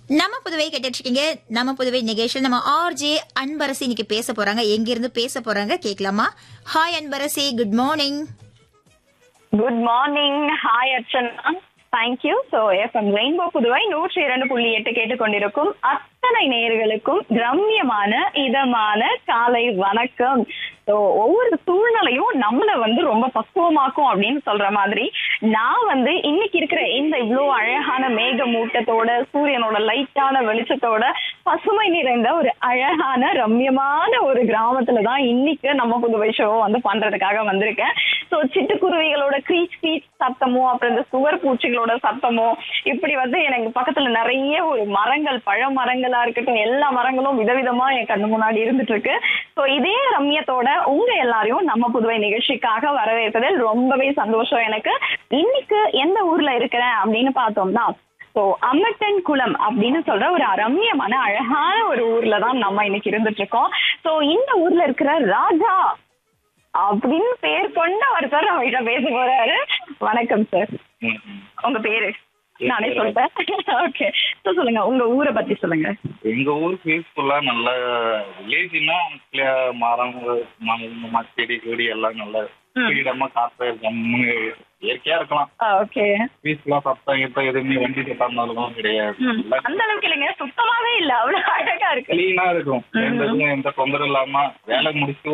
நம்ம புதுவை கேட்டுட்டு இருக்கீங்க நம்ம புதுவை நிகழ்ச்சியில் நம்ம ஆர்ஜே அன்பரசி இன்னைக்கு பேச போறாங்க எங்க இருந்து பேச போறாங்க கேட்கலாமா hi Anbarasi good morning good morning hi Archana thank you so F M rainbow Puduvai நூற்றி இரண்டு புள்ளி எட்டு கேட்டுக்கொண்டிருக்கும் அத்தனை நேயர்களுக்கும் ரம்யமான இதமான காலை வணக்கம் ஸோ ஒவ்வொரு சூழ்நிலையும் நம்மள வந்து ரொம்ப பக்குவமாக்கும் அப்படின்னு சொல்ற மாதிரி நான் வந்து இன்னைக்கு இருக்கிற இந்த இவ்வளோ அழகான மேக மூட்டத்தோட சூரியனோட லைட்டான வெளிச்சத்தோட பசுமை நிறைந்த ஒரு அழகான ரம்யமான ஒரு கிராமத்துல தான் இன்னைக்கு நம்ம புதுவை ஷோ வந்து பண்றதுக்காக வந்திருக்கேன் ஸோ சிட்டுக்குருவிகளோட க்ரீச் க்ரீச் சத்தமோ அப்புறம் இந்த சுவர் பூச்சிகளோட சத்தமோ இப்படி வந்து எனக்கு பக்கத்துல நிறைய ஒரு மரங்கள் பழ மரங்களா இருக்கட்டும் எல்லா மரங்களும் விதவிதமா என் கண்ணு முன்னாடி இருந்துட்டு இருக்கு ஸோ இதே ரம்யத்தோட உங்க எல்லாரையும் நம்ம புதுவை நிகழ்ச்சிக்காக வரவேற்பதில் ரொம்பவே சந்தோஷம் எனக்கு இன்னைக்கு எந்த ஊர்ல இருக்கிறேன் அப்படின்னு பார்த்தோம்னா ஸோ அம்மட்டன் குளம் அப்படின்னு சொல்ற ஒரு ரம்யமான அழகான ஒரு ஊர்ல தான் நம்ம இன்னைக்கு இருந்துட்டு இருக்கோம் ஸோ இந்த ஊர்ல இருக்கிற ராஜா அப்படின்னு பேர் கொண்ட ஒருத்தர் நம்ம கிட்ட பேச போறாரு வணக்கம் சார் உங்க பேரு நானே சொல்லிட்டேன் ஓகே ஸோ சொல்லுங்க உங்க ஊரை பத்தி சொல்லுங்க எங்க ஊர் பீஸ்ஃபுல்லா நல்ல வில்லேஜ்னா மரம் மரம் இந்த மாதிரி செடி கொடி எல்லாம் நல்ல ஃப்ரீடமா காத்து கம்முன்னு இயற்கையா இருக்கலாம் ஓகே பீஸ்ஃபுல்லா சத்தம் இப்ப எதுவுமே வண்டி சத்தம் இருந்தாலும் கிடையாது அந்த அளவுக்கு இல்லைங்க சுத்தமாவே இல்ல அவ்வளவு அழகா இருக்கு கிளீனா இருக்கும் எந்த இதுவும் எந்த தொந்தரவும் இல்லாம வேலை முடிச்சு